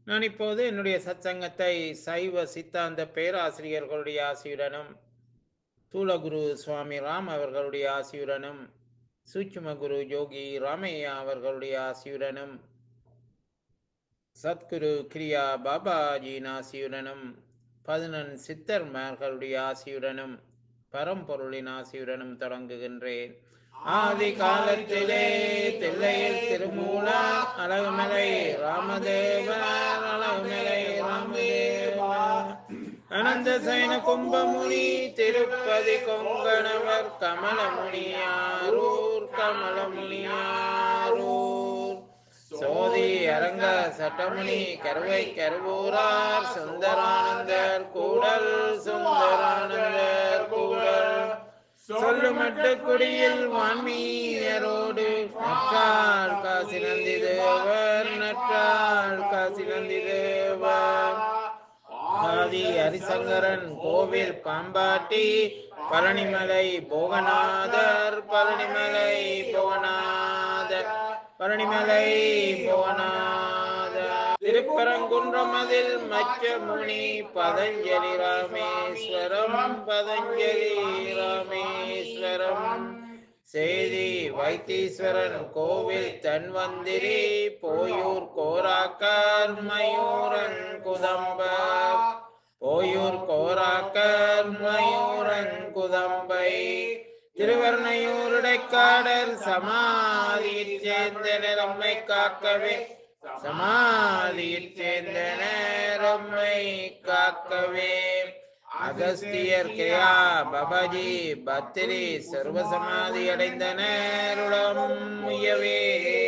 நான் இப்போது என்னுடைய சத்சங்கத்தை சைவ சித்தாந்த பேராசிரியர்களுடைய ஆசியுடனும் தூலகுரு சுவாமி ராம் அவர்களுடைய ஆசியுடனும் சூட்சும குரு யோகி ராமையா அவர்களுடைய ஆசியுடனும் சத்குரு கிரியா பாபாஜியின் ஆசியுடனும் பதினெண் சித்தர்மார்களுடைய ஆசியுடனும் பரம்பொருளின் ஆசியுடனும் தொடங்குகின்றேன் ஆதி காலத்திலே தில்லையில் திருமூலா அழகுமலை ராமதேவர் அழகுமலை ராமதேவா அனந்த சைன கும்பமுனி திருப்பதி கொங்கணவர் கமலமுனியாரூர் கமலமுனியாரூர் சோதி அரங்க சட்டமுனி கருவை கருவூரார் சுந்தரானந்தர் கூடல் சுந்தரானந்தர் கூடல் சொல்லுமட்டு குடியில் வான்மீயரோடு நற்றாள் காசி நந்தி தேவர் நற்றாள் காசி நந்தி தேவர் ஆதி ஹரிசங்கரன் கோவில் பாம்பாட்டி பழனிமலை போகநாதர் பழனிமலை போகநாதர் பழனிமலை போகநாதர் திருப்பரங்குன்றமதில் மச்ச முனி பதஞ்சலி ராமேஸ்வரம் பதஞ்சலி ராமேஸ்வரம் செய்தி வைத்தீஸ்வரன் கோவில் தன்வந்திரி போயூர் கோராக்கர் மயூரன் குதம்பர் போயூர் கோராக்கர் மயூரன் குதம்பை திருவர்ணையூருடைக்காடர் சமாதியில் சேர்ந்த நிறம்மை காக்கவே சமாதியில் சேர்ந்த நேரம்மை காக்கவே அகஸ்தியர் கிரியா பபாஜி பத்திரி சர்வசமாதி அடைந்த நேருளம் முயவே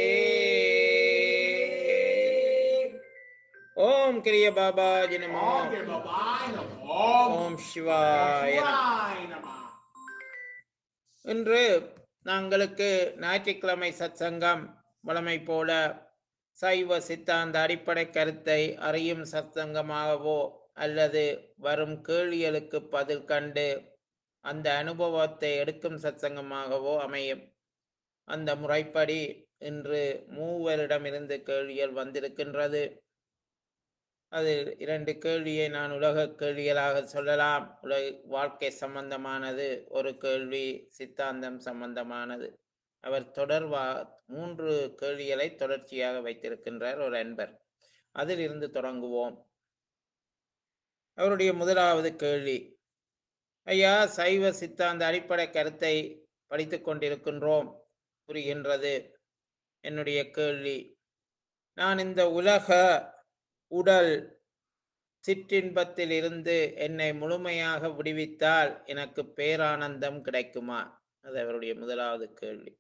ஓம் கிரிய பாபாஜி நமோ ஓம் கிருபாய் நமோ ஓம் சிவாய நமோ. சிவாய நமः. இன்று நாங்களுக்கு ஞாயிற்றுக்கிழமை சத்சங்கம் வழமை போல சைவ சித்தாந்த அடிப்படை கருத்தை அறியும் சத்சங்கமாகவோ அல்லது வரும் கேள்விகளுக்கு பதில் கண்டு அந்த அனுபவத்தை எடுக்கும் சத்சங்கமாகவோ அமையும் அந்த முறைப்படி இன்று மூவரிடமிருந்து கேள்விகள் வந்திருக்கின்றது அதில் இரண்டு கேள்வியை நான் உலக கேள்விகளாக சொல்லலாம் உலக வாழ்க்கை சம்பந்தமானது ஒரு கேள்வி சித்தாந்தம் சம்பந்தமானது அவர் தொடர்வா மூன்று கேள்விகளை தொடர்ச்சியாக வைத்திருக்கின்றார் ஒரு அன்பர் அதில் இருந்து தொடங்குவோம் அவருடைய முதலாவது கேள்வி ஐயா சைவ சித்தாந்த அடிப்படை கருத்தை படித்துக் கொண்டிருக்கின்றோம் புரிகின்றது என்னுடைய கேள்வி நான் இந்த உலக உடல் சிற்றின்பத்தில் இருந்து என்னை முழுமையாக விடுவித்தால் எனக்கு பேரானந்தம் கிடைக்குமா அது அவருடைய முதலாவது கேள்வி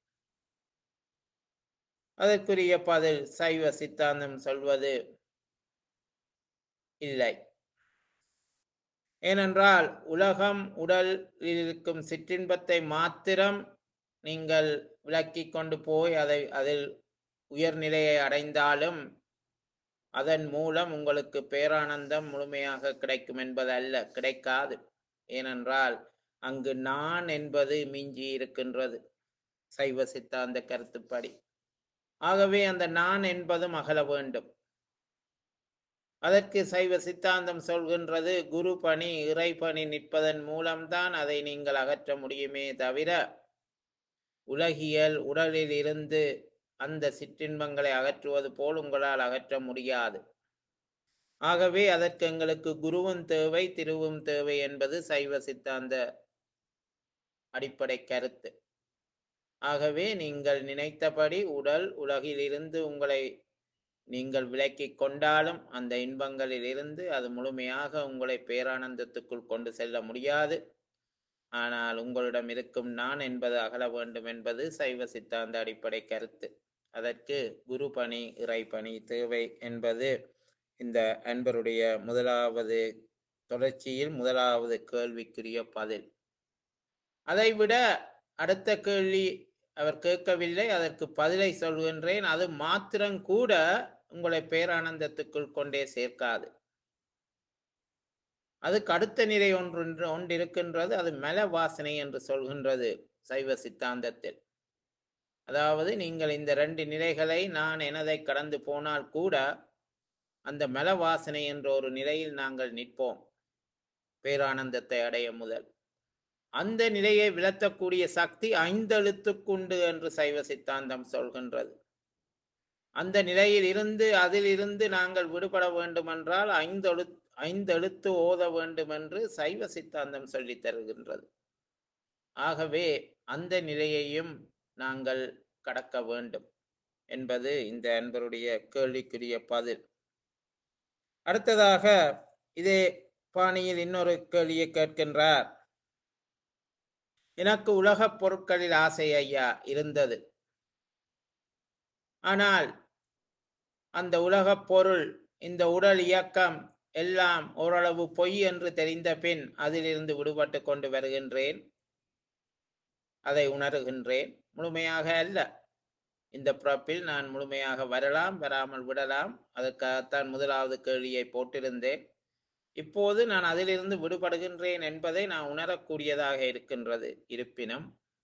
அதற்குரிய பதில் சைவ சித்தாந்தம் சொல்வது இல்லை ஏனென்றால் உலகம் உடலில் இருக்கும் சிற்றின்பத்தை மாத்திரம் நீங்கள் விலக்கிக் கொண்டு போய் அதை அதில் உயர்நிலையை அடைந்தாலும் அதன் மூலம் உங்களுக்கு பேரானந்தம் முழுமையாக கிடைக்கும் என்பதல்ல கிடைக்காது ஏனென்றால் அங்கு நான் என்பது மிஞ்சி இருக்கின்றது சைவ சித்தாந்த கருத்துப்படி ஆகவே அந்த நான் என்பதும் அகல வேண்டும் அதற்கு சைவ சித்தாந்தம் சொல்கின்றது குரு பணி இறை பணி நிற்பதன் மூலம்தான் அதை நீங்கள் அகற்ற முடியுமே தவிர உலகியல் உடலில் இருந்து அந்த சிற்றின்பங்களை அகற்றுவது போல் உங்களால் அகற்ற முடியாது ஆகவே அதற்கு எங்களுக்கு குருவும் தேவை திருவும் தேவை என்பது சைவ சித்தாந்த அடிப்படை கருத்து ஆகவே நீங்கள் நினைத்தபடி உடல் உலகில் இருந்து உங்களை நீங்கள் விலக்கிக் கொண்டாலும் அந்த இன்பங்களில் இருந்து அது முழுமையாக உங்களை பேரானந்தத்துக்குள் கொண்டு செல்ல முடியாது ஆனால் உங்களிடம் இருக்கும் நான் என்பது அகல வேண்டும் என்பது சைவ சித்தாந்த அடிப்படை கருத்து அதற்கு குரு பணி இறை பணி தேவை என்பது இந்த அன்பருடைய முதலாவது தொடர்ச்சியில் முதலாவது கேள்விக்குரிய பதில் அதைவிட அடுத்த கேள்வி அவர் கேட்கவில்லை அதற்கு பதிலை சொல்கின்றேன் அது மாத்திரம் கூட உங்களை பேரானந்தத்துக்குள் கொண்டே சேர்க்காது அதுக்கு அடுத்த நிலை ஒன்று ஒன்று இருக்கின்றது அது மல வாசனை என்று சொல்கின்றது சைவ சித்தாந்தத்தில் அதாவது நீங்கள் இந்த ரெண்டு நிலைகளை நான் எனதை கடந்து போனால் கூட அந்த மல வாசனை என்ற ஒரு நிலையில் நாங்கள் நிற்போம் பேரானந்தத்தை அடைய முதல் அந்த நிலையை விளத்தக்கூடிய சக்தி ஐந்தெழுத்துக்குண்டு என்று சைவ சித்தாந்தம் சொல்கின்றது அந்த நிலையில் இருந்து அதில் இருந்து நாங்கள் விடுபட வேண்டுமென்றால் ஐந்தெழு ஐந்தெழுத்து ஓத வேண்டும் என்று சைவ சித்தாந்தம் சொல்லித் தருகின்றது ஆகவே அந்த நிலையையும் நாங்கள் கடக்க வேண்டும் என்பது இந்த அன்பருடைய கேள்விக்குரிய பதில் அடுத்ததாக இதே பாணியில் இன்னொரு கேள்வியை கேட்கின்றார் எனக்கு உலகப் பொருட்களில் ஆசை ஐயா இருந்தது ஆனால் அந்த உலகப் பொருள் இந்த உடல் இயக்கம் எல்லாம் ஓரளவு பொய் என்று தெரிந்த பின் அதிலிருந்து விடுபட்டு கொண்டு வருகின்றேன் அதை உணர்கின்றேன் முழுமையாக அல்ல இந்த பிறப்பில் நான் முழுமையாக வரலாம் வராமல் விடலாம் அதற்காகத்தான் முதலாவது கேள்வியை போட்டிருந்தேன் இப்போது நான் அதிலிருந்து விடுபடுகின்றேன் என்பதை நான் உணரக்கூடியதாக இருக்கின்றது இருப்பினும்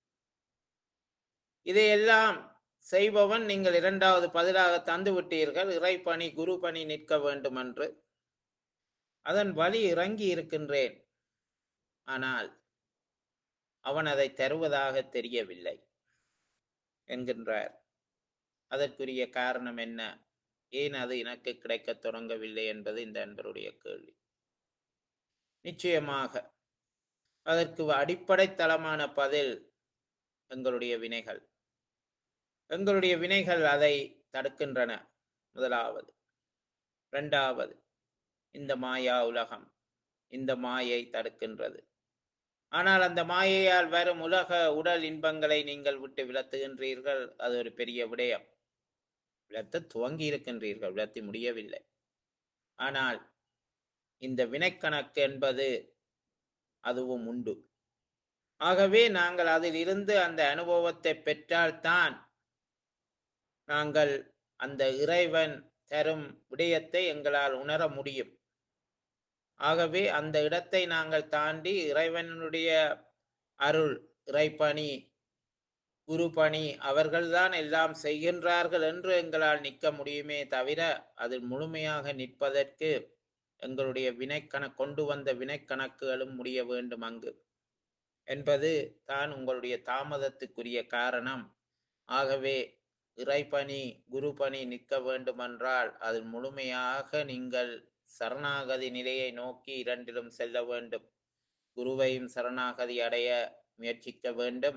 இதையெல்லாம் செய்பவன் நீங்கள் இரண்டாவது பதிலாக தந்து விட்டீர்கள் இறைப்பணி குரு பணி நிற்க வேண்டும் என்று அதன் வழி இறங்கி இருக்கின்றேன் ஆனால் அவன் அதை தருவதாக தெரியவில்லை என்கின்றார் அதற்குரிய காரணம் என்ன ஏன் அது எனக்கு கிடைக்கத் தொடங்கவில்லை என்பது இந்த அன்பருடைய கேள்வி நிச்சயமாக அதற்கு அடிப்படை தளமான பதில் எங்களுடைய வினைகள் எங்களுடைய வினைகள் அதை தடுக்கின்றன முதலாவது இரண்டாவது இந்த மாயா உலகம் இந்த மாயை தடுக்கின்றது ஆனால் அந்த மாயையால் வரும் உலக உடல் இன்பங்களை நீங்கள் விட்டு விளத்துகின்றீர்கள் அது ஒரு பெரிய விடயம் விளத்த துவங்கி இருக்கின்றீர்கள் விளத்தி முடியவில்லை ஆனால் இந்த வினைக்கணக்கு என்பது அதுவும் உண்டு ஆகவே நாங்கள் அதில் இருந்து அந்த அனுபவத்தை பெற்றால்தான் நாங்கள் அந்த இறைவன் தரும் விடயத்தை எங்களால் உணர முடியும் ஆகவே அந்த இடத்தை நாங்கள் தாண்டி இறைவனுடைய அருள் இறைப்பணி குரு பணி அவர்கள்தான் எல்லாம் செய்கின்றார்கள் என்று எங்களால் நிற்க முடியுமே தவிர அதில் முழுமையாக நிற்பதற்கு எங்களுடைய வினைக்கண கொண்டு வந்த வினைக்கணக்குகளும் முடிய வேண்டும் அங்கு என்பது தான் உங்களுடைய தாமதத்துக்குரிய காரணம் ஆகவே இறைப்பணி குரு பணி நிற்க வேண்டுமென்றால் அதில் முழுமையாக நீங்கள் சரணாகதி நிலையை நோக்கி இரண்டிலும் செல்ல வேண்டும் குருவையும் சரணாகதி அடைய முயற்சிக்க வேண்டும்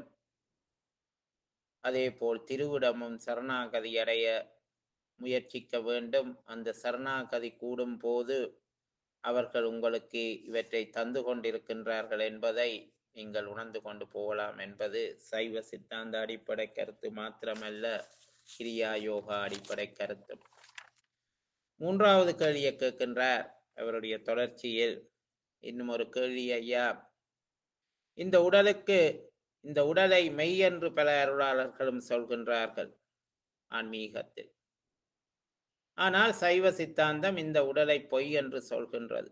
அதேபோல் திருவிடமும் சரணாகதி அடைய முயற்சிக்க வேண்டும் அந்த சரணாகதி கூடும் போது அவர்கள் உங்களுக்கு இவற்றை தந்து கொண்டிருக்கின்றார்கள் என்பதை நீங்கள் உணர்ந்து கொண்டு போகலாம் என்பது சைவ சித்தாந்த அடிப்படை கருத்து மாத்திரமல்ல கிரியா யோகா அடிப்படை கருத்து மூன்றாவது கேள்வியை கேட்கின்றார் அவருடைய தொடர்ச்சியில் இன்னும் ஒரு கேள்வி ஐயா இந்த உடலுக்கு இந்த உடலை மெய் என்று பல அருளாளர்களும் சொல்கின்றார்கள் ஆன்மீகத்தில் ஆனால் சைவ சித்தாந்தம் இந்த உடலை பொய் என்று சொல்கின்றது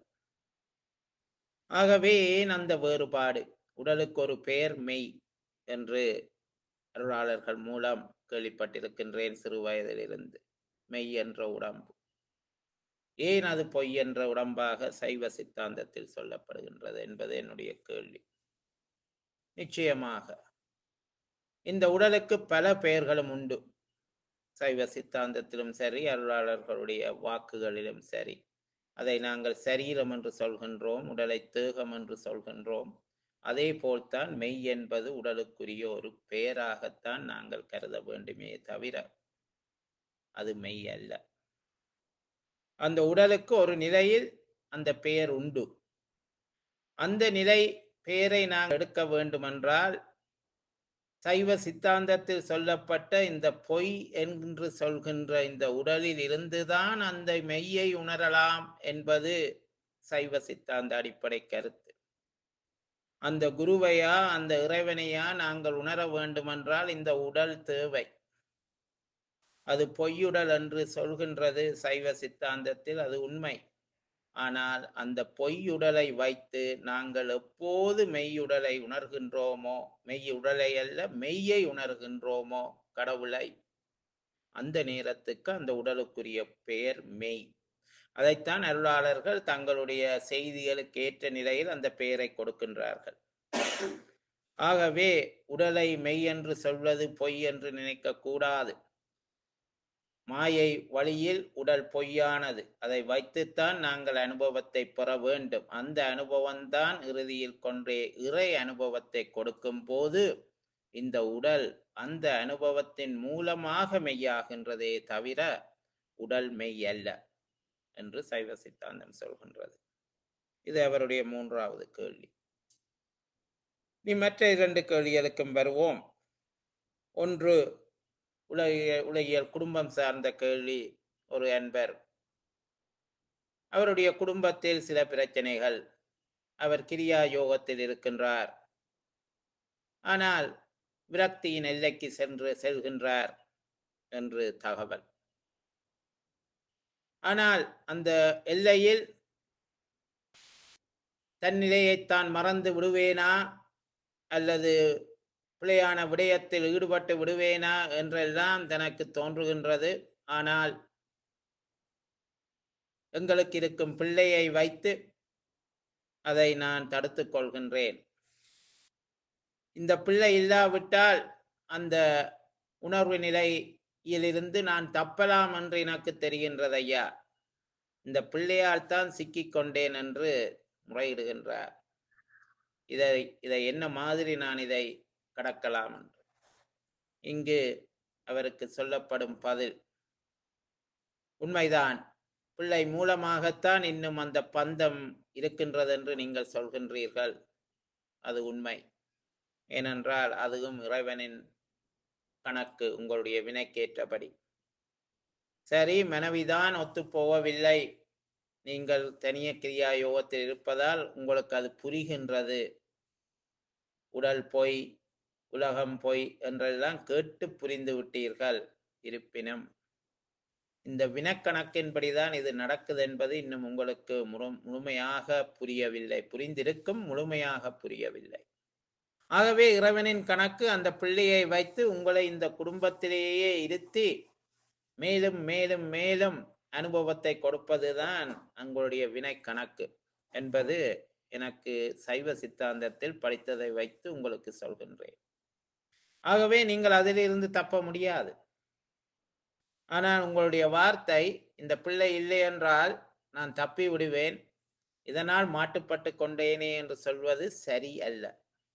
ஆகவே ஏன் அந்த வேறுபாடு உடலுக்கு ஒரு பெயர் மெய் என்று அருளாளர்கள் மூலம் கேள்விப்பட்டிருக்கின்றேன் சிறு வயதிலிருந்து மெய் என்ற உடம்பு ஏன் அது பொய் என்ற உடம்பாக சைவ சித்தாந்தத்தில் சொல்லப்படுகின்றது என்பது என்னுடைய கேள்வி நிச்சயமாக இந்த உடலுக்கு பல பெயர்களும் உண்டு சைவ சித்தாந்தத்திலும் சரி அருளாளர்களுடைய வாக்குகளிலும் சரி அதை நாங்கள் சரீரம் என்று சொல்கின்றோம் உடலை தேகம் என்று சொல்கின்றோம் அதே போல்தான் மெய் என்பது உடலுக்குரிய ஒரு பெயராகத்தான் நாங்கள் கருத வேண்டுமே தவிர அது மெய் அல்ல அந்த உடலுக்கு ஒரு நிலையில் அந்த பெயர் உண்டு அந்த நிலை பெயரை நாங்கள் எடுக்க வேண்டுமென்றால் சைவ சித்தாந்தத்தில் சொல்லப்பட்ட இந்த பொய் என்று சொல்கின்ற இந்த உடலில் இருந்துதான் அந்த மெய்யை உணரலாம் என்பது சைவ சித்தாந்த அடிப்படை கருத்து அந்த குருவையா அந்த இறைவனையா நாங்கள் உணர வேண்டுமென்றால் இந்த உடல் தேவை அது பொய்யுடல் என்று சொல்கின்றது சைவ சித்தாந்தத்தில் அது உண்மை ஆனால் அந்த பொய்யுடலை வைத்து நாங்கள் எப்போது மெய்யுடலை உணர்கின்றோமோ மெய்யுடலை அல்ல மெய்யை உணர்கின்றோமோ கடவுளை அந்த நேரத்துக்கு அந்த உடலுக்குரிய பெயர் மெய் அதைத்தான் அருளாளர்கள் தங்களுடைய செய்திகளுக்கு ஏற்ற நிலையில் அந்த பெயரை கொடுக்கின்றார்கள் ஆகவே உடலை மெய் என்று சொல்வது பொய் என்று நினைக்க கூடாது மாயை வழியில் உடல் பொய்யானது அதை வைத்துத்தான் நாங்கள் அனுபவத்தை பெற வேண்டும் அந்த அனுபவம்தான் இறுதியில் கொன்றே இறை அனுபவத்தை கொடுக்கும் போது இந்த உடல் அந்த அனுபவத்தின் மூலமாக மெய்யாகின்றதே தவிர உடல் மெய் அல்ல என்று சைவ சித்தாந்தம் சொல்கின்றது இது அவருடைய மூன்றாவது கேள்வி நீ மற்ற இரண்டு கேள்விகளுக்கும் வருவோம் ஒன்று உலகிய உலகியல் குடும்பம் சார்ந்த கேள்வி ஒரு அன்பர் அவருடைய குடும்பத்தில் சில பிரச்சனைகள் அவர் கிரியா யோகத்தில் இருக்கின்றார் ஆனால் விரக்தியின் எல்லைக்கு சென்று செல்கின்றார் என்று தகவல் ஆனால் அந்த எல்லையில் தன் நிலையைத்தான் மறந்து விடுவேனா அல்லது பிழையான விடயத்தில் ஈடுபட்டு விடுவேனா என்றெல்லாம் தனக்கு தோன்றுகின்றது ஆனால் எங்களுக்கு இருக்கும் பிள்ளையை வைத்து அதை நான் தடுத்துக் கொள்கின்றேன் இந்த பிள்ளை இல்லாவிட்டால் அந்த உணர்வு நிலையிலிருந்து நான் தப்பலாம் என்று எனக்கு தெரிகின்றது ஐயா இந்த பிள்ளையால் தான் சிக்கிக் கொண்டேன் என்று முறையிடுகின்றார் இதை இதை என்ன மாதிரி நான் இதை கடக்கலாம் என்று இங்கு அவருக்கு சொல்லப்படும் பதில் உண்மைதான் பிள்ளை மூலமாகத்தான் இன்னும் அந்த பந்தம் இருக்கின்றது என்று நீங்கள் சொல்கின்றீர்கள் அது உண்மை ஏனென்றால் அதுவும் இறைவனின் கணக்கு உங்களுடைய வினைக்கேற்றபடி சரி மனைவிதான் ஒத்துப்போகவில்லை நீங்கள் தனிய கிரியா யோகத்தில் இருப்பதால் உங்களுக்கு அது புரிகின்றது உடல் பொய் உலகம் பொய் என்றெல்லாம் கேட்டு புரிந்து விட்டீர்கள் இருப்பினும் இந்த வினக்கணக்கின்படிதான் இது நடக்குது என்பது இன்னும் உங்களுக்கு முழு முழுமையாக புரியவில்லை புரிந்திருக்கும் முழுமையாக புரியவில்லை ஆகவே இறைவனின் கணக்கு அந்த பிள்ளையை வைத்து உங்களை இந்த குடும்பத்திலேயே இருத்தி மேலும் மேலும் மேலும் அனுபவத்தை கொடுப்பதுதான் உங்களுடைய வினை கணக்கு என்பது எனக்கு சைவ சித்தாந்தத்தில் படித்ததை வைத்து உங்களுக்கு சொல்கின்றேன் ஆகவே நீங்கள் அதிலிருந்து தப்ப முடியாது ஆனால் உங்களுடைய வார்த்தை இந்த பிள்ளை இல்லை என்றால் நான் தப்பி விடுவேன் இதனால் மாட்டுப்பட்டு கொண்டேனே என்று சொல்வது சரி அல்ல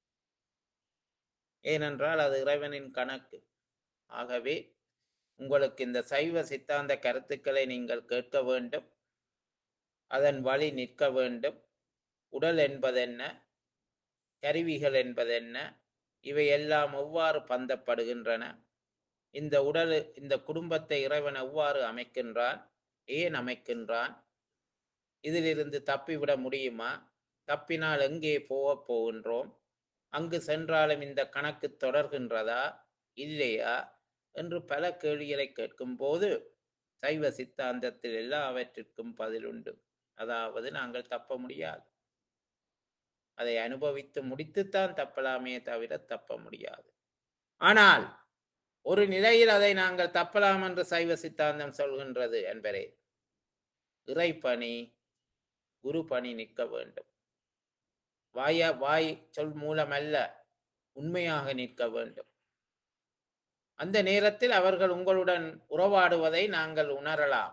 ஏனென்றால் அது இறைவனின் கணக்கு ஆகவே உங்களுக்கு இந்த சைவ சித்தாந்த கருத்துக்களை நீங்கள் கேட்க வேண்டும் அதன் வழி நிற்க வேண்டும் உடல் என்பதென்ன கருவிகள் என்பதென்ன இவை எல்லாம் எவ்வாறு பந்தப்படுகின்றன இந்த உடல் இந்த குடும்பத்தை இறைவன் எவ்வாறு அமைக்கின்றான் ஏன் அமைக்கின்றான் இதிலிருந்து தப்பிவிட முடியுமா தப்பினால் எங்கே போகப் போகின்றோம் அங்கு சென்றாலும் இந்த கணக்கு தொடர்கின்றதா இல்லையா என்று பல கேள்விகளை கேட்கும்போது சைவ சித்தாந்தத்தில் எல்லாவற்றிற்கும் பதிலுண்டு அதாவது நாங்கள் தப்ப முடியாது அதை அனுபவித்து முடித்துத்தான் தப்பலாமே தவிர தப்ப முடியாது ஆனால் ஒரு நிலையில் அதை நாங்கள் தப்பலாம் என்று சைவ சித்தாந்தம் சொல்கின்றது என்பரே இறைப்பணி குரு பணி நிற்க வேண்டும் வாய வாய் சொல் மூலமல்ல உண்மையாக நிற்க வேண்டும் அந்த நேரத்தில் அவர்கள் உங்களுடன் உறவாடுவதை நாங்கள் உணரலாம்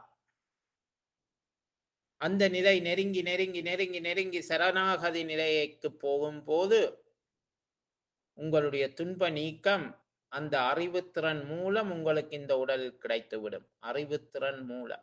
அந்த நிலை நெருங்கி நெருங்கி நெருங்கி நெருங்கி சரணாகதி நிலைக்கு போகும்போது உங்களுடைய துன்ப நீக்கம் அந்த அறிவுத்திறன் மூலம் உங்களுக்கு இந்த உடலில் கிடைத்துவிடும் அறிவுத்திறன் மூலம்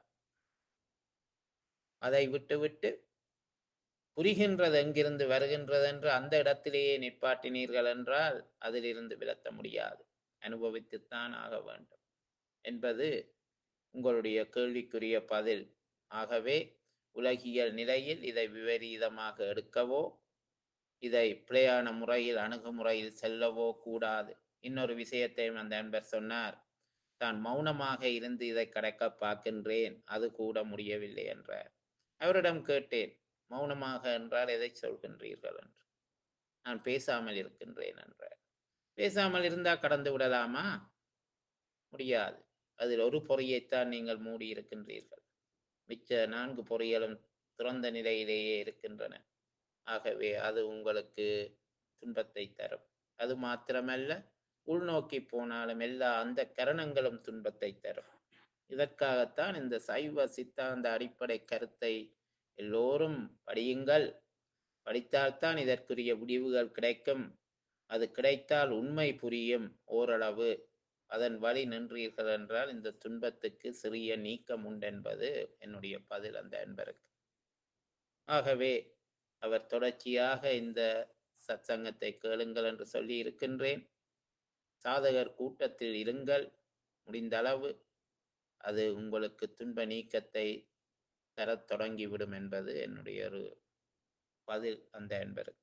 அதை விட்டுவிட்டு புரிகின்றது எங்கிருந்து வருகின்றது என்று அந்த இடத்திலேயே நிற்பாட்டினீர்கள் என்றால் அதிலிருந்து விலத்த முடியாது அனுபவித்துத்தான் ஆக வேண்டும் என்பது உங்களுடைய கேள்விக்குரிய பதில் ஆகவே உலகியல் நிலையில் இதை விபரீதமாக எடுக்கவோ இதை பிழையான முறையில் அணுகுமுறையில் செல்லவோ கூடாது இன்னொரு விஷயத்தையும் அந்த அன்பர் சொன்னார் தான் மௌனமாக இருந்து இதை கடக்க பார்க்கின்றேன் அது கூட முடியவில்லை என்றார் அவரிடம் கேட்டேன் மௌனமாக என்றால் எதை சொல்கின்றீர்கள் என்று நான் பேசாமல் இருக்கின்றேன் என்றார் பேசாமல் இருந்தால் கடந்து விடலாமா முடியாது அதில் ஒரு பொறியைத்தான் நீங்கள் மூடி இருக்கின்றீர்கள் மிச்ச நான்கு பொறிகளும் திறந்த நிலையிலேயே இருக்கின்றன ஆகவே அது உங்களுக்கு துன்பத்தை தரும் அது மாத்திரமல்ல உள்நோக்கி போனாலும் எல்லா அந்த கரணங்களும் துன்பத்தை தரும் இதற்காகத்தான் இந்த சைவ சித்தாந்த அடிப்படை கருத்தை எல்லோரும் படியுங்கள் படித்தால்தான் இதற்குரிய முடிவுகள் கிடைக்கும் அது கிடைத்தால் உண்மை புரியும் ஓரளவு அதன் வழி நின்றீர்கள் என்றால் இந்த துன்பத்துக்கு சிறிய நீக்கம் உண்டென்பது என்னுடைய பதில் அந்த அன்பருக்கு ஆகவே அவர் தொடர்ச்சியாக இந்த சத்சங்கத்தை கேளுங்கள் என்று சொல்லி இருக்கின்றேன் சாதகர் கூட்டத்தில் இருங்கள் முடிந்த அளவு அது உங்களுக்கு துன்ப நீக்கத்தை தரத் தொடங்கிவிடும் என்பது என்னுடைய ஒரு பதில் அந்த அன்பருக்கு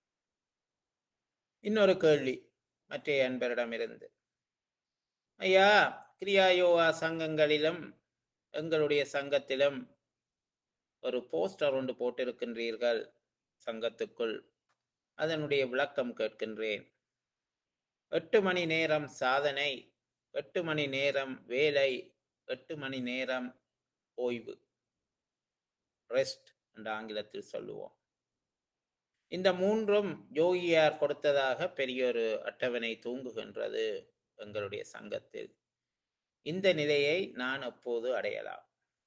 இன்னொரு கேள்வி மற்ற அன்பரிடமிருந்து ஐயா கிரியா யோகா சங்கங்களிலும் எங்களுடைய சங்கத்திலும் ஒரு போஸ்டர் ஒன்று போட்டிருக்கின்றீர்கள் சங்கத்துக்குள் அதனுடைய விளக்கம் கேட்கின்றேன் எட்டு மணி நேரம் சாதனை எட்டு மணி நேரம் வேலை எட்டு மணி நேரம் ஓய்வு ரெஸ்ட் என்ற ஆங்கிலத்தில் சொல்லுவோம் இந்த மூன்றும் யோகியார் கொடுத்ததாக பெரிய ஒரு அட்டவணை தூங்குகின்றது எங்களுடைய சங்கத்தில் இந்த நிலையை நான் எப்போது அடையலாம்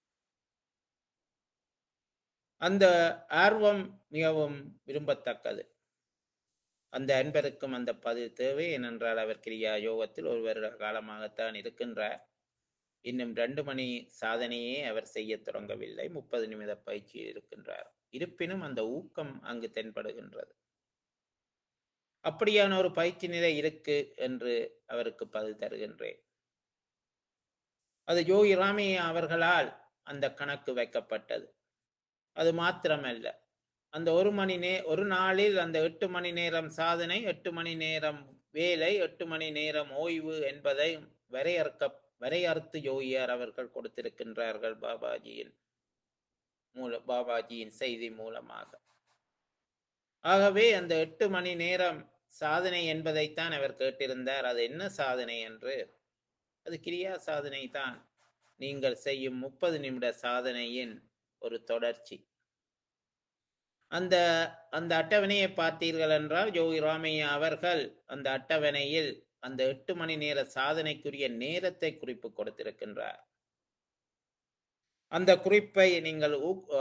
அந்த ஆர்வம் மிகவும் விரும்பத்தக்கது அந்த அன்பருக்கும் அந்த பதில் தேவை ஏனென்றால் அவர் கிரியா யோகத்தில் ஒரு வருட காலமாகத்தான் இருக்கின்றார் இன்னும் ரெண்டு மணி சாதனையே அவர் செய்ய தொடங்கவில்லை முப்பது நிமிட பயிற்சியில் இருக்கின்றார் இருப்பினும் அந்த ஊக்கம் அங்கு தென்படுகின்றது அப்படியான ஒரு பயிற்சி நிலை இருக்கு என்று அவருக்கு பதில் தருகின்றேன் அது யோகி ராமையா அவர்களால் அந்த கணக்கு வைக்கப்பட்டது அது மாத்திரமல்ல அந்த ஒரு மணி நே ஒரு நாளில் அந்த எட்டு மணி நேரம் சாதனை எட்டு மணி நேரம் வேலை எட்டு மணி நேரம் ஓய்வு என்பதை வரையறுக்க வரையறுத்து யோகியார் அவர்கள் கொடுத்திருக்கின்றார்கள் பாபாஜியின் மூல பாபாஜியின் செய்தி மூலமாக ஆகவே அந்த எட்டு மணி நேரம் சாதனை என்பதைத்தான் அவர் கேட்டிருந்தார் அது என்ன சாதனை என்று அது கிரியா சாதனை தான் நீங்கள் செய்யும் முப்பது நிமிட சாதனையின் ஒரு தொடர்ச்சி அந்த அந்த அட்டவணையை பார்த்தீர்கள் என்றால் யோகி ராமையா அவர்கள் அந்த அட்டவணையில் அந்த எட்டு மணி நேர சாதனைக்குரிய நேரத்தை குறிப்பு கொடுத்திருக்கின்றார் அந்த குறிப்பை நீங்கள்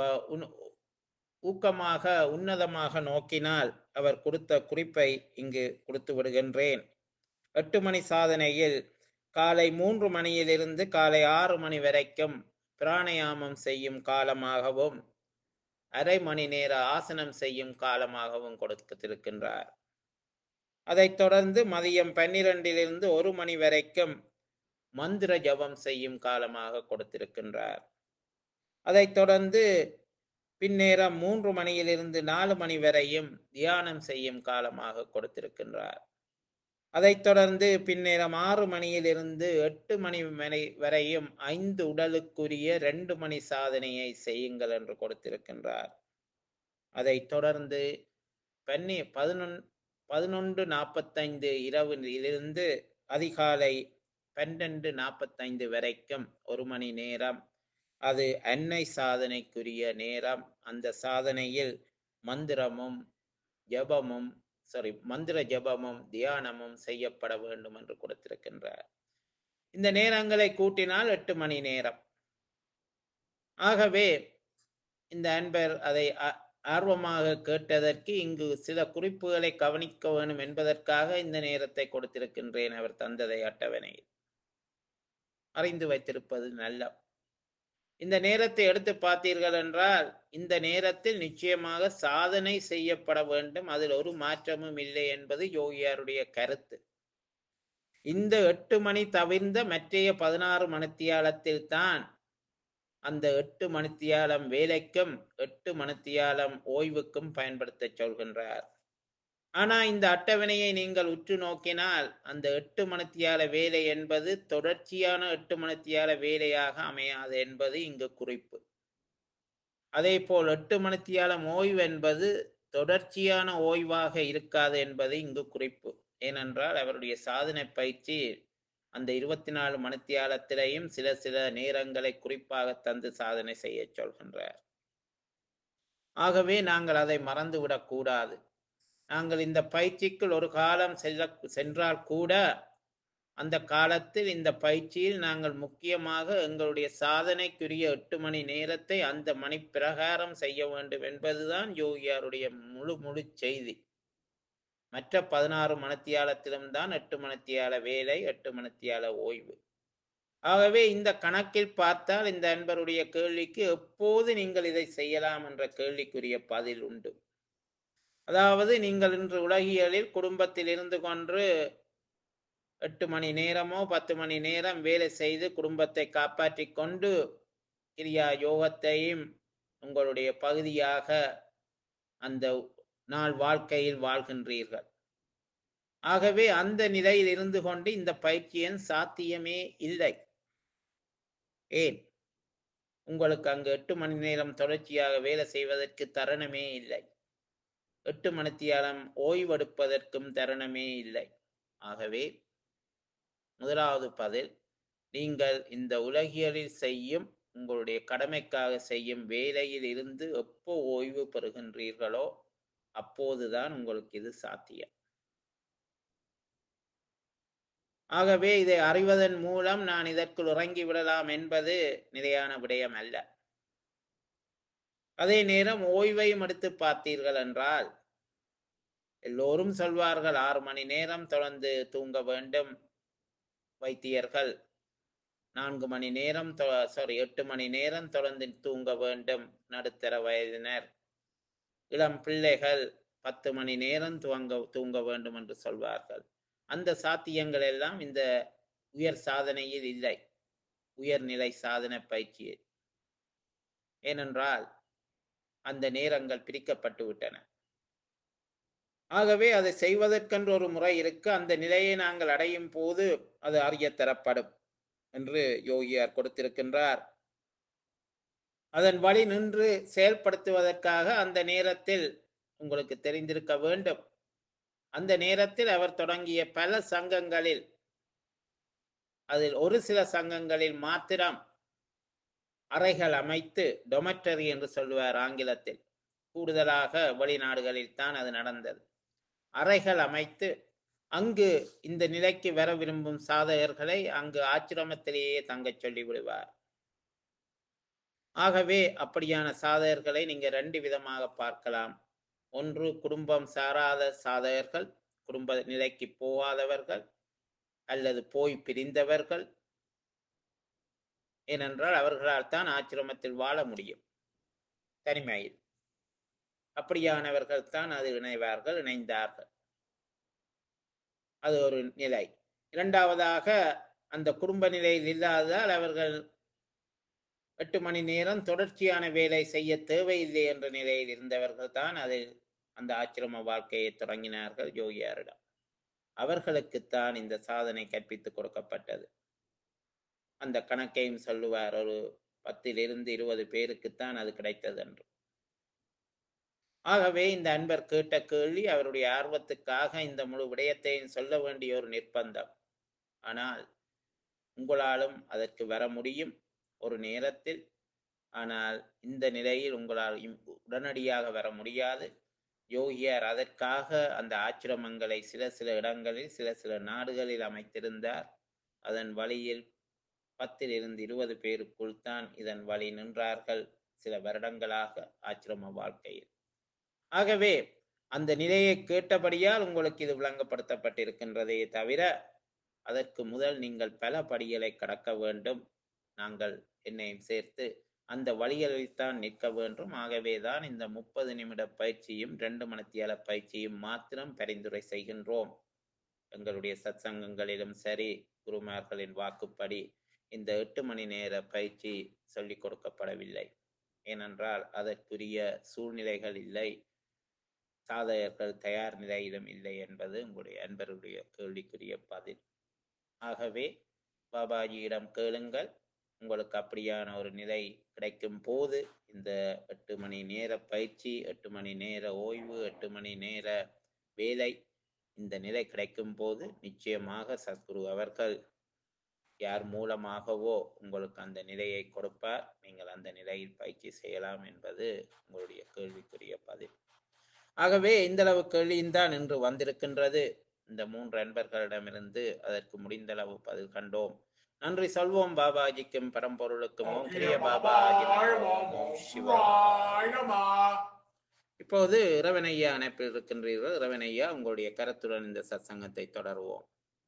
ஊக்கமாக உன்னதமாக நோக்கினால் அவர் கொடுத்த குறிப்பை இங்கு கொடுத்து விடுகின்றேன் எட்டு மணி சாதனையில் காலை மூன்று மணியிலிருந்து காலை ஆறு மணி வரைக்கும் பிராணயாமம் செய்யும் காலமாகவும் அரை மணி நேர ஆசனம் செய்யும் காலமாகவும் கொடுத்திருக்கின்றார் அதைத் தொடர்ந்து மதியம் பன்னிரண்டிலிருந்து ஒரு மணி வரைக்கும் மந்திர ஜபம் செய்யும் காலமாக கொடுத்திருக்கின்றார் அதைத் தொடர்ந்து பின்னேரம் மூன்று மணியிலிருந்து நாலு மணி வரையும் தியானம் செய்யும் காலமாக கொடுத்திருக்கின்றார் அதைத் தொடர்ந்து பின்னேரம் ஆறு மணியிலிருந்து எட்டு மணி மணி வரையும் ஐந்து உடலுக்குரிய ரெண்டு மணி சாதனையை செய்யுங்கள் என்று கொடுத்திருக்கின்றார் அதைத் தொடர்ந்து பன்னி பதினொன் பதினொன்று நாற்பத்தைந்து இரவிலிருந்து அதிகாலை பன்னெண்டு நாற்பத்தைந்து வரைக்கும் ஒரு மணி நேரம் அது அன்னை சாதனைக்குரிய நேரம் அந்த சாதனையில் மந்திரமும் ஜபமும் சாரி மந்திர ஜபமும் தியானமும் செய்யப்பட வேண்டும் என்று கொடுத்திருக்கின்றார் இந்த நேரங்களை கூட்டினால் எட்டு மணி நேரம் ஆகவே இந்த அன்பர் அதை ஆர்வமாக கேட்டதற்கு இங்கு சில குறிப்புகளை கவனிக்க வேண்டும் என்பதற்காக இந்த நேரத்தை கொடுத்திருக்கின்றேன் அவர் தந்ததை அட்டவணையில் அறிந்து வைத்திருப்பது நல்ல இந்த நேரத்தை எடுத்து பார்த்தீர்கள் என்றால் இந்த நேரத்தில் நிச்சயமாக சாதனை செய்யப்பட வேண்டும் அதில் ஒரு மாற்றமும் இல்லை என்பது யோகியாருடைய கருத்து இந்த எட்டு மணி தவிர்ந்த மற்றைய பதினாறு மணித்தியாலத்தில் தான் அந்த எட்டு மணித்தியாலம் வேலைக்கும் எட்டு மணித்தியாலம் ஓய்வுக்கும் பயன்படுத்த சொல்கின்றார் ஆனா இந்த அட்டவணையை நீங்கள் உற்று நோக்கினால் அந்த எட்டு மணித்தியால வேலை என்பது தொடர்ச்சியான எட்டு மணித்தியால வேலையாக அமையாது என்பது இங்கு குறிப்பு அதே போல் எட்டு மணித்தியாலம் ஓய்வு என்பது தொடர்ச்சியான ஓய்வாக இருக்காது என்பது இங்கு குறிப்பு ஏனென்றால் அவருடைய சாதனை பயிற்சி அந்த இருபத்தி நாலு மணித்தியாலத்திலையும் சில சில நேரங்களை குறிப்பாக தந்து சாதனை செய்ய சொல்கின்றார் ஆகவே நாங்கள் அதை மறந்துவிடக் கூடாது நாங்கள் இந்த பயிற்சிக்குள் ஒரு காலம் செல்ல சென்றால் கூட அந்த காலத்தில் இந்த பயிற்சியில் நாங்கள் முக்கியமாக எங்களுடைய சாதனைக்குரிய எட்டு மணி நேரத்தை அந்த மணி பிரகாரம் செய்ய வேண்டும் என்பதுதான் யோகியாருடைய முழு முழு செய்தி மற்ற பதினாறு மணத்தியாலத்திலும் தான் எட்டு மணத்தியால வேலை எட்டு மணத்தியால ஓய்வு ஆகவே இந்த கணக்கில் பார்த்தால் இந்த அன்பருடைய கேள்விக்கு எப்போது நீங்கள் இதை செய்யலாம் என்ற கேள்விக்குரிய பதில் உண்டு அதாவது நீங்கள் இன்று உலகியலில் குடும்பத்தில் இருந்து கொண்டு எட்டு மணி நேரமோ பத்து மணி நேரம் வேலை செய்து குடும்பத்தை காப்பாற்றி கொண்டு கிரியா யோகத்தையும் உங்களுடைய பகுதியாக அந்த நாள் வாழ்க்கையில் வாழ்கின்றீர்கள் ஆகவே அந்த நிலையில் இருந்து கொண்டு இந்த பயிற்சியின் சாத்தியமே இல்லை ஏன் உங்களுக்கு அங்கு எட்டு மணி நேரம் தொடர்ச்சியாக வேலை செய்வதற்கு தருணமே இல்லை எட்டு மணித்தியாலம் ஓய்வெடுப்பதற்கும் தருணமே இல்லை ஆகவே முதலாவது பதில் நீங்கள் இந்த உலகியலில் செய்யும் உங்களுடைய கடமைக்காக செய்யும் வேலையில் இருந்து எப்போ ஓய்வு பெறுகின்றீர்களோ அப்போதுதான் உங்களுக்கு இது சாத்தியம் ஆகவே இதை அறிவதன் மூலம் நான் இதற்குள் இறங்கி விடலாம் என்பது நிலையான விடயம் அல்ல அதே நேரம் ஓய்வையும் எடுத்து பார்த்தீர்கள் என்றால் எல்லோரும் சொல்வார்கள் ஆறு மணி நேரம் தொடர்ந்து தூங்க வேண்டும் வைத்தியர்கள் நான்கு மணி நேரம் சாரி எட்டு மணி நேரம் தொடர்ந்து தூங்க வேண்டும் நடுத்தர வயதினர் இளம் பிள்ளைகள் பத்து மணி நேரம் துவங்க தூங்க வேண்டும் என்று சொல்வார்கள் அந்த சாத்தியங்கள் எல்லாம் இந்த உயர் சாதனையில் இல்லை உயர்நிலை சாதனை பயிற்சியில் ஏனென்றால் அந்த நேரங்கள் பிரிக்கப்பட்டு விட்டன ஆகவே அதை செய்வதற்கென்று ஒரு முறை இருக்கு அந்த நிலையை நாங்கள் அடையும் போது அது அறிய தரப்படும் என்று யோகியார் கொடுத்திருக்கின்றார் அதன் வழி நின்று செயல்படுத்துவதற்காக அந்த நேரத்தில் உங்களுக்கு தெரிந்திருக்க வேண்டும் அந்த நேரத்தில் அவர் தொடங்கிய பல சங்கங்களில் அதில் ஒரு சில சங்கங்களில் மாத்திரம் அறைகள் அமைத்து டொமட்டரி என்று சொல்லுவார் ஆங்கிலத்தில் கூடுதலாக வெளிநாடுகளில் தான் அது நடந்தது அறைகள் அமைத்து அங்கு இந்த நிலைக்கு வர விரும்பும் சாதகர்களை அங்கு ஆச்சிரமத்திலேயே தங்கச் சொல்லி விடுவார் ஆகவே அப்படியான சாதகர்களை நீங்க ரெண்டு விதமாக பார்க்கலாம் ஒன்று குடும்பம் சாராத சாதகர்கள் குடும்ப நிலைக்கு போகாதவர்கள் அல்லது போய் பிரிந்தவர்கள் ஏனென்றால் அவர்களால் தான் ஆச்சிரமத்தில் வாழ முடியும் தனிமையில் அப்படியானவர்கள் தான் அது இணைவார்கள் இணைந்தார்கள் அது ஒரு நிலை இரண்டாவதாக அந்த குடும்ப நிலையில் இல்லாததால் அவர்கள் எட்டு மணி நேரம் தொடர்ச்சியான வேலை செய்ய தேவையில்லை என்ற நிலையில் இருந்தவர்கள் தான் அதில் அந்த ஆச்சிரம வாழ்க்கையை தொடங்கினார்கள் யோகியாரிடம் அவர்களுக்குத்தான் இந்த சாதனை கற்பித்துக் கொடுக்கப்பட்டது அந்த கணக்கையும் சொல்லுவார் ஒரு பத்திலிருந்து இருபது பேருக்குத்தான் அது கிடைத்தது என்று ஆகவே இந்த அன்பர் கேட்ட கேள்வி அவருடைய ஆர்வத்துக்காக இந்த முழு விடயத்தையும் சொல்ல வேண்டிய ஒரு நிர்பந்தம் ஆனால் உங்களாலும் அதற்கு வர முடியும் ஒரு நேரத்தில் ஆனால் இந்த நிலையில் உங்களால் உடனடியாக வர முடியாது யோகியார் அதற்காக அந்த ஆச்சிரமங்களை சில சில இடங்களில் சில சில நாடுகளில் அமைத்திருந்தார் அதன் வழியில் பத்தில் இருந்து இருபது பேருக்குள் தான் இதன் வழி நின்றார்கள் சில வருடங்களாக ஆச்சிரம வாழ்க்கையில் ஆகவே அந்த நிலையை கேட்டபடியால் உங்களுக்கு இது விளங்கப்படுத்தப்பட்டிருக்கின்றதே தவிர அதற்கு முதல் நீங்கள் பல படிகளை கடக்க வேண்டும் நாங்கள் என்னையும் சேர்த்து அந்த வழிகளில் தான் நிற்க வேண்டும் ஆகவேதான் இந்த முப்பது நிமிட பயிற்சியும் ரெண்டு மணித்தியால பயிற்சியும் மாத்திரம் பரிந்துரை செய்கின்றோம் எங்களுடைய சத்சங்கங்களிலும் சரி குருமார்களின் வாக்குப்படி இந்த எட்டு மணி நேர பயிற்சி சொல்லிக் கொடுக்கப்படவில்லை ஏனென்றால் அதற்குரிய சூழ்நிலைகள் இல்லை சாதகர்கள் தயார் நிலையிலும் இல்லை என்பது உங்களுடைய அன்பருடைய கேள்விக்குரிய பதில் ஆகவே பாபாஜியிடம் கேளுங்கள் உங்களுக்கு அப்படியான ஒரு நிலை கிடைக்கும் போது இந்த எட்டு மணி நேர பயிற்சி எட்டு மணி நேர ஓய்வு எட்டு மணி நேர வேலை இந்த நிலை கிடைக்கும் போது நிச்சயமாக சத்குரு அவர்கள் யார் மூலமாகவோ உங்களுக்கு அந்த நிலையை கொடுப்பார் நீங்கள் அந்த நிலையில் பயிற்சி செய்யலாம் என்பது உங்களுடைய கேள்விக்குரிய பதில் ஆகவே இந்த அளவு கேள்வியும் தான் இன்று வந்திருக்கின்றது இந்த மூன்று அன்பர்களிடமிருந்து அதற்கு முடிந்த அளவு பதில் கண்டோம் நன்றி சொல்வோம் பாபாஜிக்கும் பரம்பொருளுக்கும் ஓம் கிரிய பாபாஜி நமோ, ஓம் சிவா சிவாய நம இப்போது இரவனையா அணைப்பில் இருக்கின்றீர்கள் இரவனையா உங்களுடைய கருத்துடன் இந்த சத்சங்கத்தை தொடருவோம்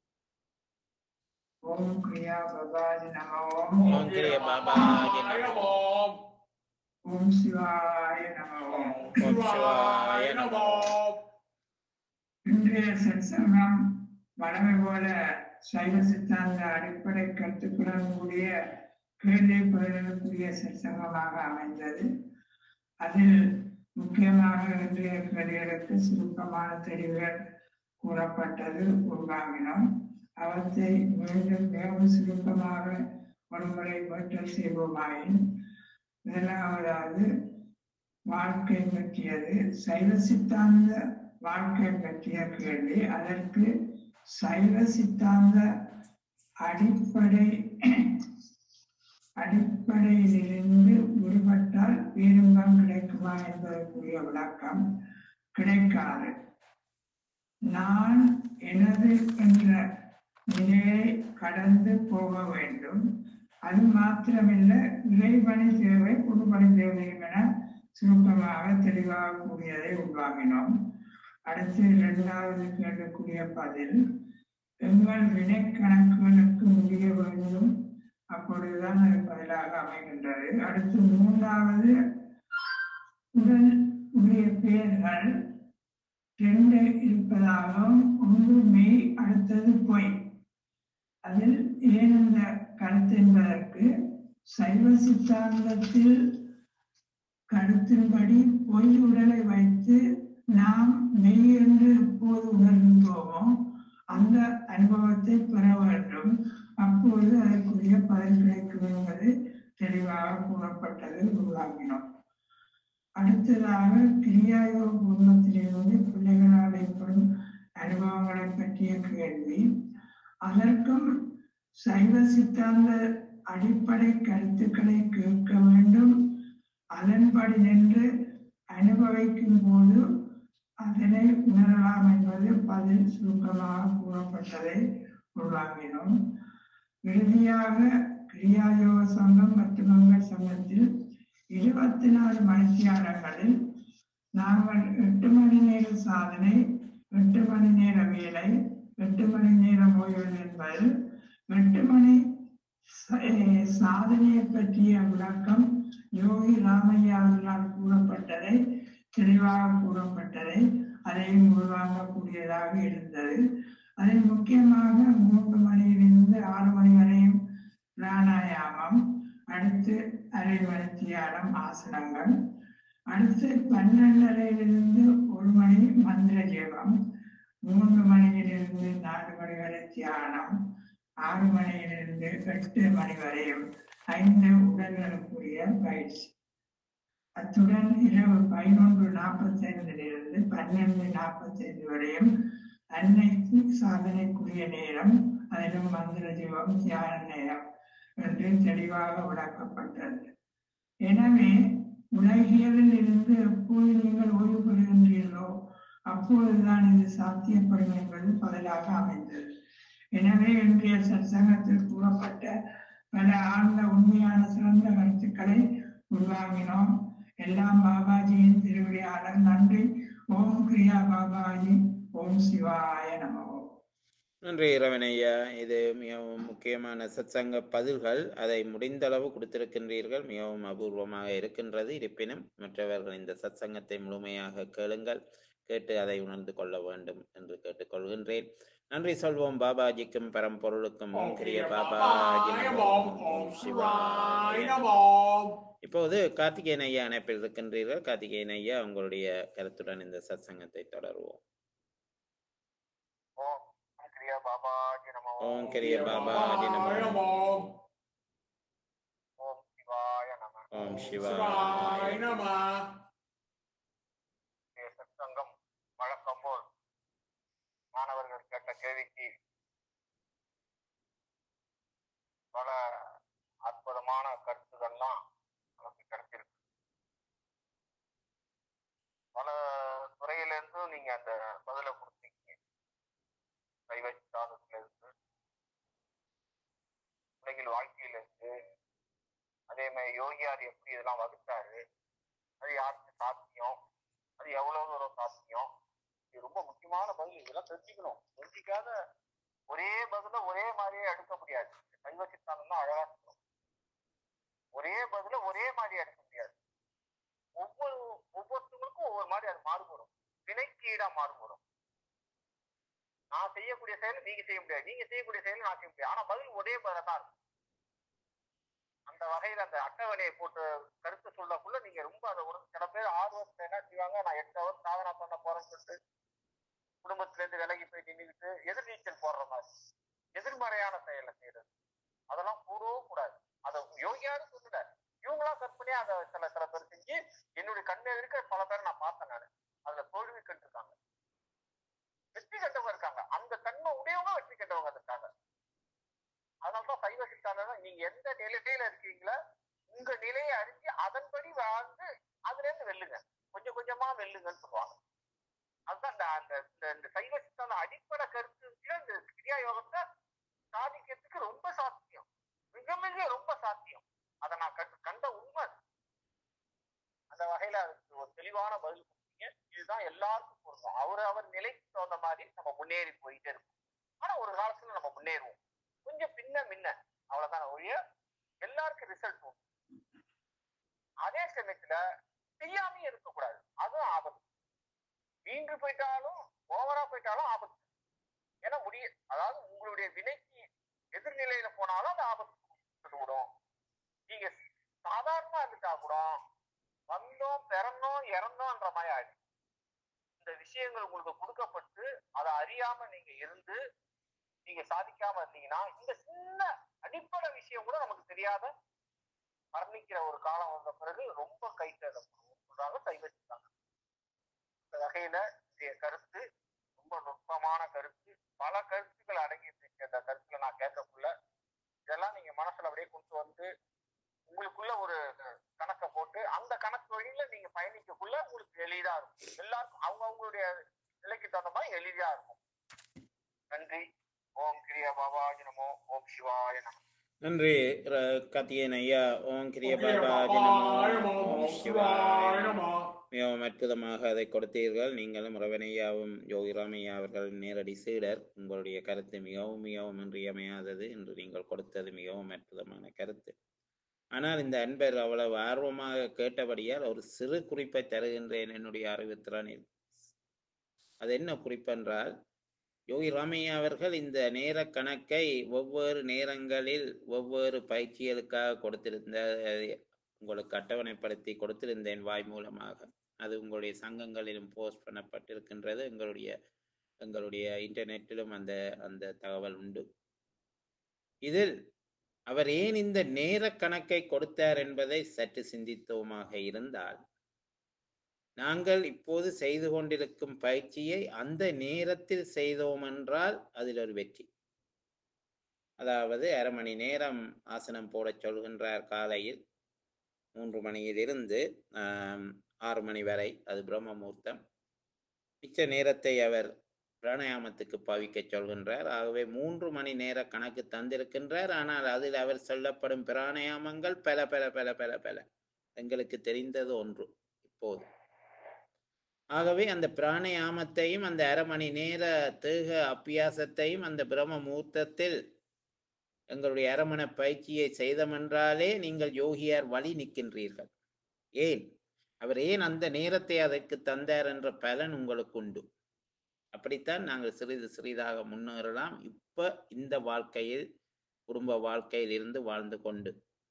ஓம் கிரியா பபாஜி நம ஓம் ஓம் கிரிய பாபாஜி நமோ ஓம் சிவாய நம ஓம் ஓம் சிவாய நமோ. இன்றைய சத்சங்கம் வழமை போல சைவ சித்தாந்த அடிப்படை கருத்துக்களுடன் கூடிய கேள்வி பதிலுக்குரிய சத்சங்கமாக அமைந்தது அதில் முக்கியமாக இன்றைய கேள்விகளுக்கு சுருக்கமான தெரிவுகள் கூறப்பட்டது உருவாகினோம் அவற்றை மீண்டும் மிகவும் சுருக்கமாக ஒருமுறை மீட்டல் செய்வோமாயின் முதலாவதாவது வாழ்க்கை பற்றியது சைவ சித்தாந்த வாழ்க்கை பற்றிய கேள்வி அதற்கு சைவ சித்தாந்த அடிப்படை அடிப்படையிலிருந்து விடுபட்டால் பேரும்பம் கிடைக்குமா என்பதற்குரிய விளக்கம் கிடைக்காது நான் எனது என்ற நிலையை கடந்து போக வேண்டும் அது மாத்திரமில்ல இறைவனி தேவை குடும்பணி தேவையும் என சுருக்கமாக தெளிவாக கூடியதை உருவாக்கினோம் அடுத்து இரண்டாவது கேட்கக்கூடிய பதில் எங்கள் வினை கணக்குகளுக்கு முடிய வேண்டும் அப்பொழுதுதான் அது பதிலாக அமைகின்றது அடுத்து மூன்றாவது உடல் உடைய பெயர்கள் ரெண்டு இருப்பதாகவும் ஒன்று மெய் அடுத்தது பொய் அதில் ஏன் இந்த கருத்து என்பதற்கு சைவ சித்தாந்தத்தில் கருத்தின்படி பொய் உடலை வைத்து நாம் மெய் என்று எப்போது உணர்கின்றோமோ அந்த அனுபவத்தை பெற வேண்டும் அப்போது அதற்குரிய பதில் கிடைக்கும் என்பது தெளிவாக கூறப்பட்டது உருவாக்கினோம் அடுத்ததாக கிரியாயோக குடும்பத்திலிருந்து பிள்ளைகளால் ஏற்படும் அனுபவங்களை பற்றிய கேள்வி அதற்கும் சைவ சித்தாந்த அடிப்படை கருத்துக்களை கேட்க வேண்டும் அதன்படி நின்று அனுபவிக்கும் போது அதனை உணரலாம் என்பது பதில் சுருக்கமாக கூறப்பட்டதை உருவாக்கினோம் இறுதியாக கிரியாயோக சங்கம் மற்றும் எங்கள் சங்கத்தில் இருபத்தி நாலு மணித்தியாலங்களில் நாங்கள் எட்டு மணி நேர சாதனை எட்டு மணி நேர வேலை எட்டு மணி நேரம் ஓய்வு என்பது எட்டு மணி ச- eh, சாதனையை பற்றிய விளக்கம் யோகி ராமையா அவர்களால் கூறப்பட்டதை தெளிவாக கூறப்பட்டதை அதையும் உள்வாங்கக்கூடியதாக இருந்தது அதில் முக்கியமாக மூன்று மணியிலிருந்து ஆறு மணி வரையும் பிராணாயாமம் அடுத்து அரை மணி தியானம் ஆசனங்கள் அடுத்து பன்னெண்டரையிலிருந்து ஒரு மணி மந்திர ஜெபம் மூன்று மணியிலிருந்து நாலு மணி வரை தியானம் ஆறு மணியிலிருந்து எட்டு மணி வரையும் ஐந்து உடல்களுக்குரிய பயிற்சி அத்துடன் இரவு பதினொன்று நாற்பத்தைந்திலிருந்து பன்னெண்டு நாற்பத்தைந்து வரையும் அன்னைக்கு சாதனைக்குரிய நேரம் அதிலும் மந்திர ஜீவம் தியான நேரம் என்று தெளிவாக விளக்கப்பட்டது எனவே உலகியலில் இருந்து எப்போது நீங்கள் ஓய்வு பெறுகின்றீர்களோ அப்போதுதான் இது சாத்தியப்படும் என்பது பதிலாக அமைந்தது எனவே இன்றைய சற்சங்கத்தில் கூறப்பட்ட பல ஆழ்ந்த உண்மையான சிறந்த கருத்துக்களை உருவாக்கினோம் எல்லாம் பாபாஜியின் திருவிழையாளர் நன்றி ஓம் கிரியா பாபாஜி ஓம் சிவாய நமோ நன்றி இரவனையா இது மிகவும் முக்கியமான சத்சங்க பதில்கள் அதை முடிந்தளவு கொடுத்திருக்கின்றீர்கள் மிகவும் அபூர்வமாக இருக்கின்றது இருப்பினும் மற்றவர்கள் இந்த சத்சங்கத்தை முழுமையாக கேளுங்கள் கேட்டு அதை உணர்ந்து கொள்ள வேண்டும் என்று கேட்டுக்கொள்கின்றேன் நன்றி சொல்வோம் பாபாஜிக்கும் பரம்பொருளுக்கும் ஓம் கிரிய பாபாஜி நமோ ஓம் சிவாய நமோ. இப்போது கார்த்திகேயன் ஐயா அணைப்பில் இருக்கின்றீர்கள் கார்த்திகேயன் ஐயா உங்களுடைய கருத்துடன் இந்த சத்சங்கத்தை தொடருவோம் ஓம் கிரியா பாபாஜி நமோ ஓம் கிரிய பாபாஜி நமோ ஓம் சிவாய நம ஓம் சிவாய சிவாய நம சங்கம் வழக்கம் போல் மாணவர்கள் கேட்ட கேள்விக்கு பல அற்புதமான கருத்துக்கள்லாம் நமக்கு கிடைச்சிருக்கு பல துறையில இருந்தும் நீங்க அந்த பதிலை கொடுத்தீங்க சைவ சித்தாந்தத்துல இருந்து உலகில் வாழ்க்கையில இருந்து அதே மாதிரி யோகியார் எப்படி இதெல்லாம் வகுத்தாரு அது யாருக்கு சாத்தியம் அது எவ்வளவு தூரம் சாத்தியம் இது ரொம்ப முக்கியமான பதில் இதெல்லாம் தெரிஞ்சுக்கணும் தெரிஞ்சிக்காத ஒரே பதில ஒரே மாதிரியே எடுக்க முடியாது சைவ சித்தாந்தம் தான் அழகா சொல்லும் ஒரே பதில ஒரே மாதிரி எடுக்க முடியாது ஒவ்வொரு ஒவ்வொருத்தவங்களுக்கும் ஒவ்வொரு மாதிரி அது மாறுபடும் வினைக்கு ஈடா மாறுபடும் நான் செய்யக்கூடிய செயல் நீங்க செய்ய முடியாது நீங்க செய்யக்கூடிய செயல் நான் செய்ய முடியாது ஆனா பதில் ஒரே பதில தான் இருக்கும் அந்த வகையில அந்த அட்டவணையை போட்டு கருத்து சொல்லக்குள்ள நீங்க ரொம்ப அதை உணர்ந்து சில பேர் ஆர்வத்துல என்ன செய்வாங்க நான் எட்டு ஹவர் சாதனை பண்ண போறேன்னு சொல்லிட்டு குடும்பத்துல இருந்து விலகி போய் நின்றுக்கிட்டு எதிர்நீச்சல் போடுற மாதிரி எதிர்மறையான செயலை செய்யறது அதெல்லாம் கூடவும் கூடாது அதை யோகியாரும் சொல்லல இவங்களா கற்பனையா அதை சில சில பேர் செஞ்சு என்னுடைய கண்ணு இருக்க பல பேர் நான் பார்த்தேன் நான் அதுல தோல்வி கண்டிருக்காங்க வெற்றி கண்டவங்க இருக்காங்க அந்த தன்மை உடையவங்க வெற்றி கண்டவங்க இருக்காங்க அதனாலதான் சைவ சித்தாந்தம் நீங்க எந்த நிலையில இருக்கீங்களோ உங்க நிலையை அறிஞ்சு அதன்படி வாழ்ந்து அதுல இருந்து வெல்லுங்க கொஞ்சம் கொஞ்சமா வெல்லுங்கன்னு சொல்லுவாங்க அதுதான் இந்த அந்த இந்த- இந்த சைவ சித்தாந்த அடிப்படை கருத்து இருக்குல்ல, இந்த கிரியா யோகத்தை சாதிக்கிறதுக்கு ரொம்ப சாத்தியம் மிக மிக ரொம்ப சாத்தியம் அதை நான் கண்டு கண்ட உண்மை அது. அந்த வகையில அதுக்கு ஒரு தெளிவான பதில் கொடுத்தீங்க இதுதான் எல்லாருக்கும் பொருந்தும் அவர் அவர் நிலைக்கு தகுந்த மாதிரி நம்ம முன்னேறி போயிட்டே இருக்கோம் ஆனா ஒரு காலத்துல நம்ம முன்னேறுவோம் கொஞ்சம் பின்ன முன்ன அவ்வளவுதான் ஒழிய எல்லாருக்கும் ரிசல்ட் உண்டு அதே சமயத்துல செய்யாமையும் இருக்கக்கூடாது அதுவும் ஆபத்து வீண்டு போயிட்டாலும் ஓவரா போயிட்டாலும் ஆபத்து ஏன்னா முடிய அதாவது உங்களுடைய வினைக்கு எதிர்நிலையில போனாலும் அது ஆபத்து விடும் நீங்க சாதாரணமா இருந்துட்டா கூட வந்தோம் பிறந்தோம் இறந்தோம்ன்ற மாதிரி ஆயிடும் இந்த விஷயங்கள் உங்களுக்கு கொடுக்கப்பட்டு அதை அறியாம நீங்க இருந்து நீங்க சாதிக்காம இருந்தீங்கன்னா இந்த சின்ன அடிப்படை விஷயம் கூட நமக்கு தெரியாத மரணிக்கிற ஒரு காலம் வந்த பிறகு ரொம்ப கை தேடப்படும் சொல்றாங்க சைவ சித்தாந்தம் இந்த வகையில இன்றைய கருத்து ரொம்ப நுட்பமான கருத்து பல கருத்துக்கள் அடங்கிட்டு இருக்கு அந்த கருத்துல நான் கேட்கக்குள்ள இதெல்லாம் நீங்க மனசுல அப்படியே கொண்டு வந்து உங்களுக்குள்ள ஒரு கணக்கை போட்டு அந்த கணக்கு வழியில நீங்க பயணிக்கக்குள்ள உங்களுக்கு எளிதா இருக்கும் எல்லாருக்கும் அவங்க அவங்களுடைய நிலைக்கு தகுந்த மாதிரி எளிதா இருக்கும் நன்றி ஓம் கிரியா பாபாஜி நமோ ஓம் சிவாய நமோ நன்றி ர- கத்தியன் ஐயா ஓம் கிரிய Okay, பாபாஜி நமோ Bye, Namo. ஓம் சிவாய சிவாய நமோ. நமோ. மிகவும் அற்புதமாக அதை கொடுத்தீர்கள் நீங்களும் ரவணையாவும் யோகிராமையா அவர்கள் நேரடி சீடர் உங்களுடைய கருத்து மிகவும் மிகவும் இன்றியமையாதது என்று நீங்கள் கொடுத்தது மிகவும் அற்புதமான கருத்து ஆனால் இந்த அன்பர் அவ்வளவு ஆர்வமாக கேட்டபடியால் ஒரு சிறு குறிப்பை தருகின்றேன் என்னுடைய அறிவுத்திறனில் அது என்ன குறிப்பென்றால் யோகி ராமையா அவர்கள் இந்த நேர கணக்கை ஒவ்வொரு நேரங்களில் ஒவ்வொரு பயிற்சிகளுக்காக கொடுத்திருந்த உங்களுக்கு அட்டவணைப்படுத்தி கொடுத்திருந்தேன் வாய் மூலமாக அது உங்களுடைய சங்கங்களிலும் போஸ்ட் பண்ணப்பட்டிருக்கின்றது எங்களுடைய எங்களுடைய இன்டர்நெட்டிலும் அந்த அந்த தகவல் உண்டு இதில் அவர் ஏன் இந்த நேர கணக்கை கொடுத்தார் என்பதை சற்று சிந்தித்தோமாக இருந்தால் நாங்கள் இப்போது செய்து கொண்டிருக்கும் பயிற்சியை அந்த நேரத்தில் செய்தோம் என்றால் அதில் ஒரு வெற்றி அதாவது அரை மணி நேரம் ஆசனம் போடச் சொல்கின்றார் காலையில் மூன்று மணியிலிருந்து ஆம், ஆறு மணி வரை அது பிரம்ம முகூர்த்தம் மிச்ச நேரத்தை அவர் பிராணாயாமத்துக்கு பாவிக்க சொல்கின்றார் ஆகவே மூன்று மணி நேர கணக்கு தந்திருக்கின்றார் ஆனால் அதில் அவர் சொல்லப்படும் பிராணாயாமங்கள் பல பல பல பல பல எங்களுக்கு தெரிந்தது ஒன்று இப்போது ஆகவே அந்த பிராணாயாமத்தையும் அந்த அரை மணி நேர தேக அபியாசத்தையும் அந்த பிரம்ம முகூர்த்தத்தில் எங்களுடைய அரமண பயிற்சியை செய்தமென்றாலே நீங்கள் யோகியார் வழி நிற்கின்றீர்கள் ஏன் அவர் ஏன் அந்த நேரத்தை அதற்கு தந்தார் என்ற பலன் உங்களுக்கு உண்டு அப்படித்தான் நாங்கள் சிறிது சிறிதாக முன்னேறலாம் இப்ப இந்த வாழ்க்கையில் குடும்ப வாழ்க்கையில் இருந்து வாழ்ந்து கொண்டு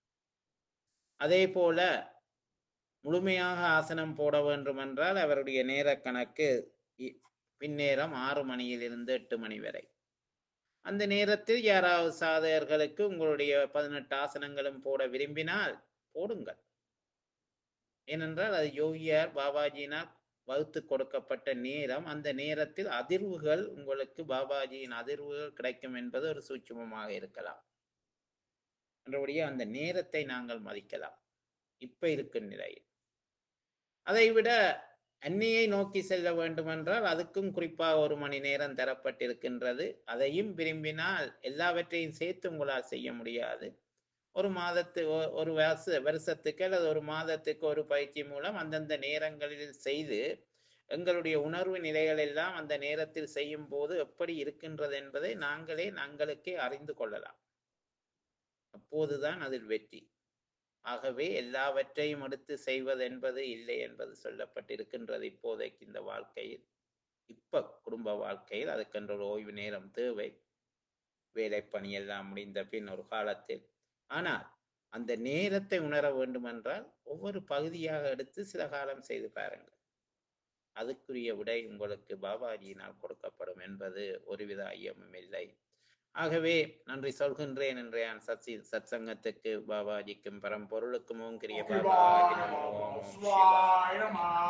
அதே போல முழுமையாக ஆசனம் போட வேண்டும் என்றால் அவருடைய நேர கணக்கு இ- பின்னேரம் ஆறு மணியிலிருந்து எட்டு மணி வரை அந்த நேரத்தில் யாராவது சாதகர்களுக்கு உங்களுடைய பதினெட்டு ஆசனங்களும் போட விரும்பினால் போடுங்கள் ஏனென்றால் அது யோகியார் பாபாஜியினால் வகுத்து கொடுக்கப்பட்ட நேரம் அந்த நேரத்தில் அதிர்வுகள் உங்களுக்கு பாபாஜியின் அதிர்வுகள் கிடைக்கும் என்பது ஒரு சூட்சுமமாக இருக்கலாம் என்றபடியே அந்த நேரத்தை நாங்கள் மதிக்கலாம் இப்ப இருக்கும் நிலையில் அதைவிட அன்னையை நோக்கி செல்ல வேண்டுமென்றால் அதுக்கும் குறிப்பாக ஒரு மணி நேரம் தரப்பட்டிருக்கின்றது அதையும் விரும்பினால் எல்லாவற்றையும் சேர்த்து உங்களால் செய்ய முடியாது ஒரு மாதத்து ஒ- ஒரு வருஷ வருஷத்துக்கு அல்லது ஒரு மாதத்துக்கு ஒரு பயிற்சி மூலம் அந்தந்த நேரங்களில் செய்து எங்களுடைய உணர்வு நிலைகள் எல்லாம் அந்த நேரத்தில் செய்யும் போது எப்படி இருக்கின்றது என்பதை நாங்களே நாங்களுக்கே அறிந்து கொள்ளலாம் அப்போதுதான் அதில் வெற்றி ஆகவே எல்லாவற்றையும் எடுத்து செய்வது என்பது இல்லை என்பது சொல்லப்பட்டிருக்கின்றது இப்போதைக்கு இந்த வாழ்க்கையில் இப்ப குடும்ப வாழ்க்கையில் அதுக்கென்ற ஒரு ஓய்வு நேரம் தேவை வேலை பணி எல்லாம் முடிந்த பின் ஒரு காலத்தில் ஆனால் அந்த நேரத்தை உணர வேண்டுமென்றால் ஒவ்வொரு பகுதியாக எடுத்து சில காலம் செய்து பாருங்கள் அதுக்குரிய விடை உங்களுக்கு பாபாஜியினால் கொடுக்கப்படும் என்பது ஒருவித ஐயமும் இல்லை ஆகவே நன்றி சொல்கின்றேன் இன்றைய சத்சி சத்சங்கத்துக்கு பாபாஜிக்கும் பரம்பொருளுக்கும் ஓம் கிரிய சிவாய பாபாஜி நமோ நமோ ஓம் சிவாய சிவாய நமோ